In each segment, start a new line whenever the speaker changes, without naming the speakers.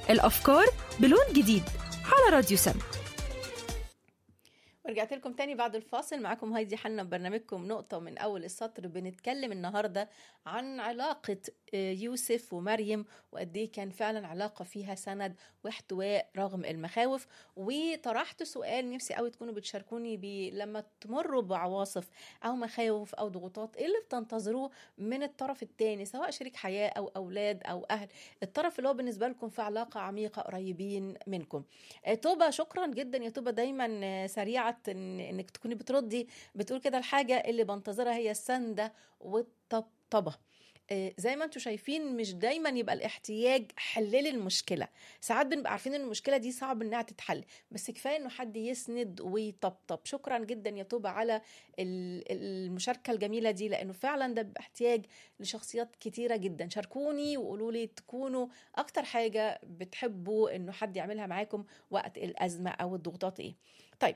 الأفكار بلون جديد على راديو سم
ورجعت لكم تاني بعد الفاصل معاكم هايدي حنا ببرنامجكم نقطة من أول السطر بنتكلم النهاردة عن علاقة يوسف ومريم وقد إيه كان فعلا علاقة فيها سند واحتواء رغم المخاوف وطرحت سؤال نفسي قوي تكونوا بتشاركوني بيه لما تمروا بعواصف أو مخاوف أو ضغوطات إيه اللي بتنتظروه من الطرف التاني سواء شريك حياة أو أولاد أو أهل الطرف اللي هو بالنسبة لكم في علاقة عميقة قريبين منكم توبة شكرا جدا يا توبة دايما سريعة إن انك تكوني بتردي بتقول كده الحاجه اللي بنتظرها هي السنده والطبطبه زي ما انتم شايفين مش دايما يبقى الاحتياج حلل المشكله ساعات بنبقى عارفين ان المشكله دي صعب انها تتحل بس كفايه انه حد يسند ويطبطب شكرا جدا يا توبه على المشاركه الجميله دي لانه فعلا ده بيبقى احتياج لشخصيات كتيره جدا شاركوني وقولوا لي تكونوا اكتر حاجه بتحبوا انه حد يعملها معاكم وقت الازمه او الضغوطات ايه طيب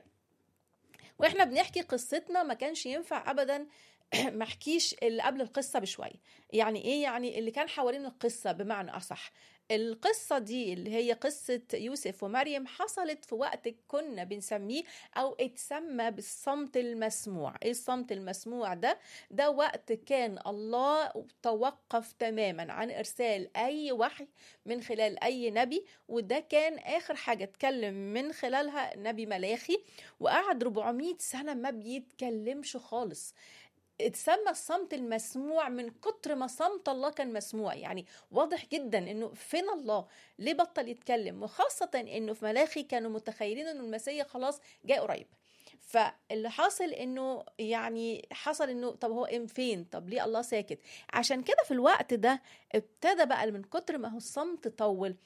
واحنا بنحكي قصتنا ما كانش ينفع ابدا ما احكيش اللي قبل القصه بشويه يعني ايه يعني اللي كان حوالين القصه بمعنى اصح القصة دي اللي هي قصة يوسف ومريم حصلت في وقت كنا بنسميه أو اتسمى بالصمت المسموع إيه الصمت المسموع ده؟ ده وقت كان الله توقف تماما عن إرسال أي وحي من خلال أي نبي وده كان آخر حاجة اتكلم من خلالها نبي ملاخي وقعد 400 سنة ما بيتكلمش خالص اتسمى الصمت المسموع من كتر ما صمت الله كان مسموع يعني واضح جدا انه فين الله ليه بطل يتكلم وخاصة انه في ملاخي كانوا متخيلين انه المسيح خلاص جاء قريب فاللي حاصل انه يعني حصل انه طب هو ام فين طب ليه الله ساكت عشان كده في الوقت ده ابتدى بقى من كتر ما هو الصمت طول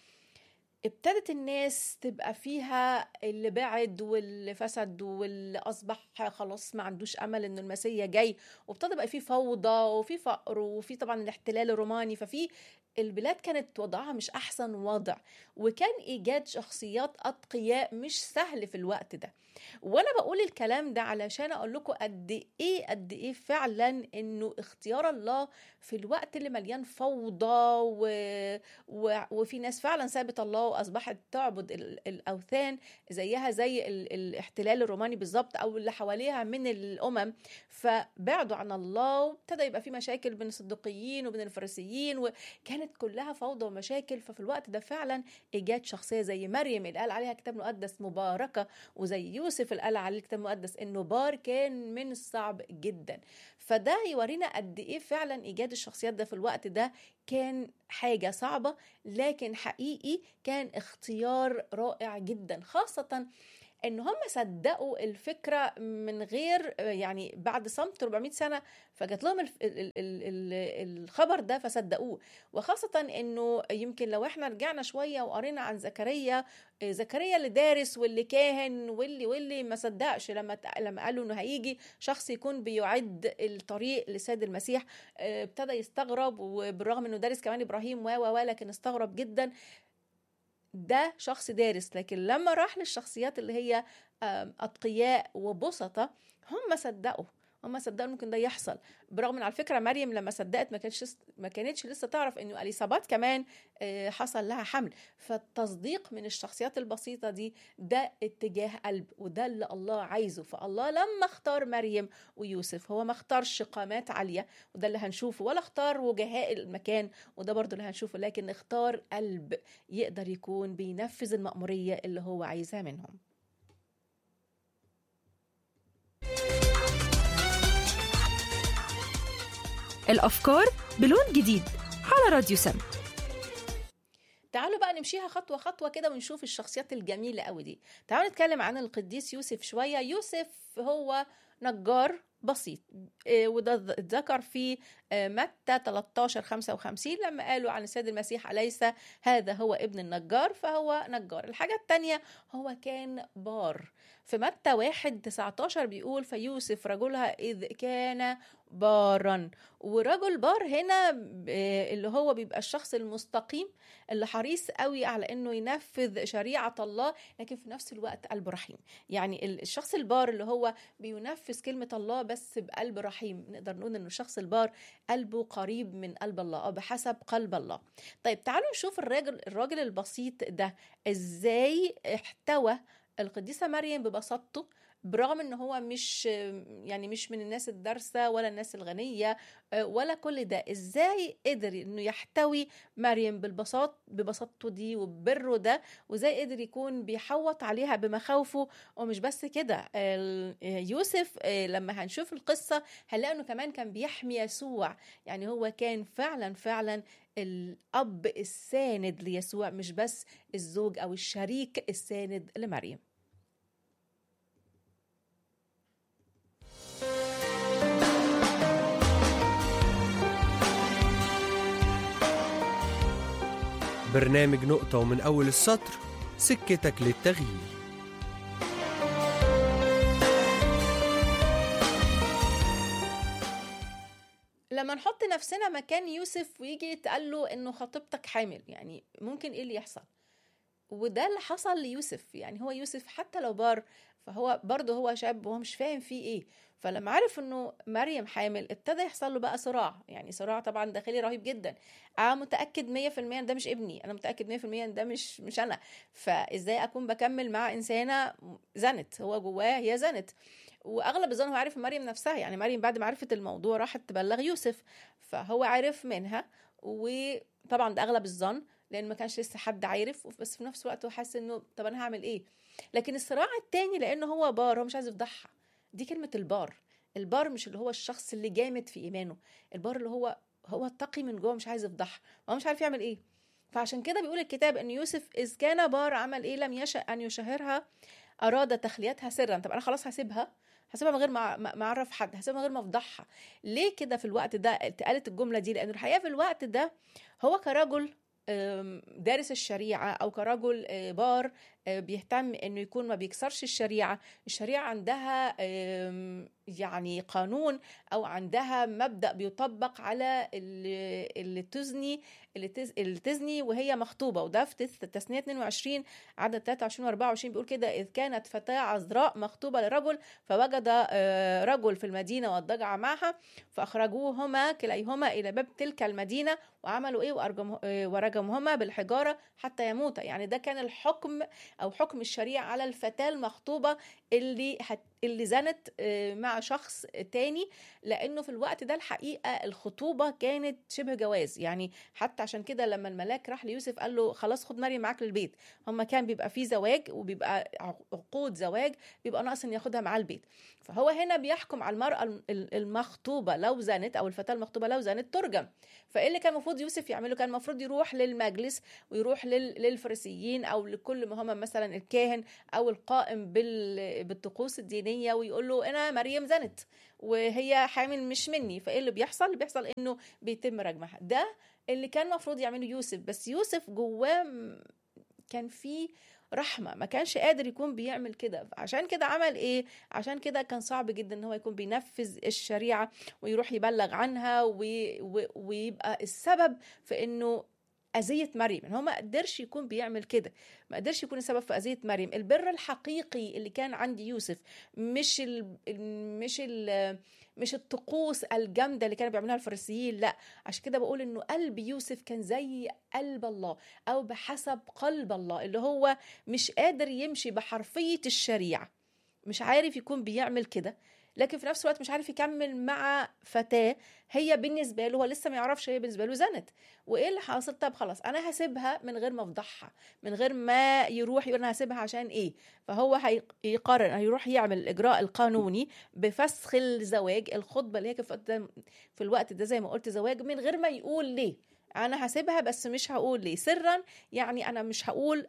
ابتدت الناس تبقى فيها اللي بعد واللي فسد واللي اصبح خلاص ما عندوش امل انه المسيح جاي وابتدى بقى في فوضى وفي فقر وفي طبعا الاحتلال الروماني ففي البلاد كانت وضعها مش احسن وضع وكان ايجاد شخصيات اتقياء مش سهل في الوقت ده وانا بقول الكلام ده علشان اقول لكم قد ايه قد ايه فعلا انه اختيار الله في الوقت اللي مليان فوضى و... و... وفي ناس فعلا سابت الله واصبحت تعبد الاوثان زيها زي ال... الاحتلال الروماني بالظبط او اللي حواليها من الامم فبعدوا عن الله وابتدى يبقى في مشاكل بين الصديقيين وبين الفريسيين وكانت كلها فوضى ومشاكل ففي الوقت ده فعلا ايجاد شخصيه زي مريم اللي قال عليها كتاب مقدس مباركه وزي يوسف اللي قال عليه الكتاب المقدس انه بار كان من الصعب جدا فده يورينا قد ايه فعلا ايجاد الشخصيات ده في الوقت ده كان حاجة صعبة لكن حقيقي كان اختيار رائع جدا خاصة ان هم صدقوا الفكره من غير يعني بعد صمت 400 سنه فجات لهم ال ال ال الخبر ده فصدقوه وخاصه انه يمكن لو احنا رجعنا شويه وقرينا عن زكريا زكريا اللي دارس واللي كاهن واللي واللي ما صدقش لما لما قالوا انه هيجي شخص يكون بيعد الطريق لسيد المسيح ابتدى يستغرب وبالرغم انه دارس كمان ابراهيم و و لكن استغرب جدا ده شخص دارس لكن لما راح للشخصيات اللي هي أتقياء وبسطة هم صدقوا هم صدقوا ممكن ده يحصل برغم ان على فكره مريم لما صدقت ما كانتش ما كانتش لسه تعرف انه اليصابات كمان حصل لها حمل فالتصديق من الشخصيات البسيطه دي ده اتجاه قلب وده اللي الله عايزه فالله لما اختار مريم ويوسف هو ما اختارش قامات عاليه وده اللي هنشوفه ولا اختار وجهاء المكان وده برضو اللي هنشوفه لكن اختار قلب يقدر يكون بينفذ المأموريه اللي هو عايزها منهم
الأفكار بلون جديد على راديو سم
تعالوا بقى نمشيها خطوة خطوة كده ونشوف الشخصيات الجميلة قوي دي تعالوا نتكلم عن القديس يوسف شوية يوسف هو نجار بسيط وده اتذكر في متى 13 55 لما قالوا عن السيد المسيح أليس هذا هو ابن النجار فهو نجار الحاجة التانية هو كان بار في متى 1 19 بيقول فيوسف رجلها إذ كان بارا ورجل بار هنا اللي هو بيبقى الشخص المستقيم اللي حريص قوي على انه ينفذ شريعه الله لكن في نفس الوقت قلبه رحيم يعني الشخص البار اللي هو بينفذ كلمه الله بس بقلب رحيم نقدر نقول انه الشخص البار قلبه قريب من قلب الله او بحسب قلب الله طيب تعالوا نشوف الراجل الراجل البسيط ده ازاي احتوى القديسه مريم ببساطته برغم ان هو مش يعني مش من الناس الدارسه ولا الناس الغنيه ولا كل ده ازاي قدر انه يحتوي مريم بالبساط ببساطته دي وببره ده وازاي قدر يكون بيحوط عليها بمخاوفه ومش بس كده يوسف لما هنشوف القصه هنلاقي انه كمان كان بيحمي يسوع يعني هو كان فعلا فعلا الاب الساند ليسوع مش بس الزوج او الشريك الساند لمريم
برنامج نقطة ومن أول السطر سكتك للتغيير
لما نحط نفسنا مكان يوسف ويجي يتقال له انه خطيبتك حامل يعني ممكن ايه اللي يحصل وده اللي حصل ليوسف يعني هو يوسف حتى لو بار فهو برضه هو شاب وهو مش فاهم فيه ايه فلما عرف انه مريم حامل ابتدى يحصل له بقى صراع يعني صراع طبعا داخلي رهيب جدا انا متاكد 100% ان ده مش ابني انا متاكد 100% ان ده مش مش انا فازاي اكون بكمل مع انسانه زنت هو جواه هي زنت واغلب الظن هو عارف مريم نفسها يعني مريم بعد ما عرفت الموضوع راحت تبلغ يوسف فهو عرف منها وطبعا ده اغلب الظن لان ما كانش لسه حد عارف بس في نفس الوقت هو حاسس انه طب انا هعمل ايه لكن الصراع التاني لانه هو بار هو مش عايز يفضحها دي كلمه البار البار مش اللي هو الشخص اللي جامد في ايمانه البار اللي هو هو التقي من جوه مش عايز يفضحها هو مش عارف يعمل ايه فعشان كده بيقول الكتاب ان يوسف اذ كان بار عمل ايه لم يشأ ان يشهرها اراد تخليتها سرا طب انا خلاص هسيبها هسيبها من غير ما ما اعرف حد هسيبها من غير ما افضحها ليه كده في الوقت ده اتقالت الجمله دي لان الحقيقه في الوقت ده هو كرجل دارس الشريعة أو كرجل بار بيهتم انه يكون ما بيكسرش الشريعه الشريعه عندها يعني قانون او عندها مبدا بيطبق على اللي تزني اللي تزني وهي مخطوبه وده في تثنيه 22 عدد 23 و24 بيقول كده اذ كانت فتاه عذراء مخطوبه لرجل فوجد رجل في المدينه واضطجع معها فاخرجوهما كليهما الى باب تلك المدينه وعملوا ايه ورجمهما بالحجاره حتى يموتا يعني ده كان الحكم او حكم الشريعه على الفتاه المخطوبه اللي هت اللي زنت مع شخص تاني لانه في الوقت ده الحقيقه الخطوبه كانت شبه جواز يعني حتى عشان كده لما الملاك راح ليوسف قال له خلاص خد مريم معاك للبيت هما كان بيبقى فيه زواج وبيبقى عقود زواج بيبقى ناقص ان ياخدها معاه البيت فهو هنا بيحكم على المراه المخطوبه لو زنت او الفتاه المخطوبه لو زنت ترجم فايه اللي كان المفروض يوسف يعمله كان المفروض يروح للمجلس ويروح للفريسيين او لكل ما هم مثلا الكاهن او القائم بالطقوس الدينيه ويقول له انا مريم زنت وهي حامل مش مني فايه اللي بيحصل اللي بيحصل انه بيتم رجمها ده اللي كان المفروض يعمله يوسف بس يوسف جواه كان فيه رحمة ما كانش قادر يكون بيعمل كده عشان كده عمل ايه عشان كده كان صعب جدا ان هو يكون بينفذ الشريعة ويروح يبلغ عنها وي... ويبقى السبب في انه أذية مريم يعني هو ما قدرش يكون بيعمل كده ما قدرش يكون السبب في أذية مريم البر الحقيقي اللي كان عند يوسف مش ال مش ال مش الطقوس الجامدة اللي كانوا بيعملوها الفريسيين لا عشان كده بقول انه قلب يوسف كان زي قلب الله او بحسب قلب الله اللي هو مش قادر يمشي بحرفية الشريعة مش عارف يكون بيعمل كده لكن في نفس الوقت مش عارف يكمل مع فتاه هي بالنسبه له هو لسه ما يعرفش هي بالنسبه له زنت وايه اللي حاصل طب خلاص انا هسيبها من غير ما افضحها من غير ما يروح يقول انا هسيبها عشان ايه فهو هيقرر هيروح يعمل الاجراء القانوني بفسخ الزواج الخطبه اللي هي في الوقت ده زي ما قلت زواج من غير ما يقول ليه انا هسيبها بس مش هقول ليه سرا يعني انا مش هقول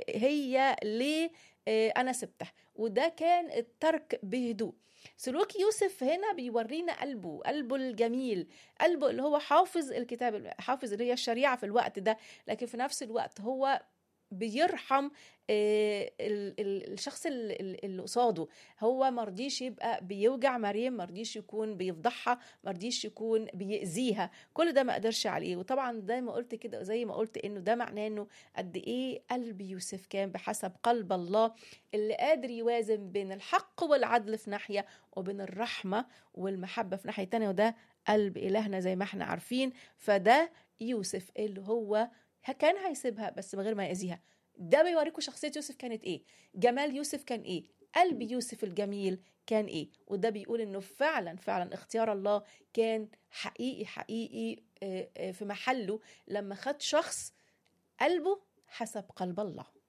هي ليه انا سبتها وده كان الترك بهدوء سلوك يوسف هنا بيورينا قلبه قلبه الجميل قلبه اللي هو حافظ الكتاب حافظ اللي هي الشريعة في الوقت ده لكن في نفس الوقت هو بيرحم آه، ال- ال- الشخص ال- ال- اللي قصاده هو مرضيش يبقى بيوجع مريم مرضيش يكون بيفضحها مرضيش يكون بيأذيها كل ده ما قدرش عليه وطبعا زي ما قلت كده زي ما قلت انه ده معناه انه قد ايه قلب يوسف كان بحسب قلب الله اللي قادر يوازن بين الحق والعدل في ناحيه وبين الرحمه والمحبه في ناحيه تانية وده قلب الهنا زي ما احنا عارفين فده يوسف اللي هو كان هيسيبها بس من غير ما يأذيها ده بيوريكم شخصية يوسف كانت ايه جمال يوسف كان ايه قلب يوسف الجميل كان ايه وده بيقول انه فعلا فعلا اختيار الله كان حقيقي حقيقي آه، آه، في محله لما خد شخص قلبه حسب قلب الله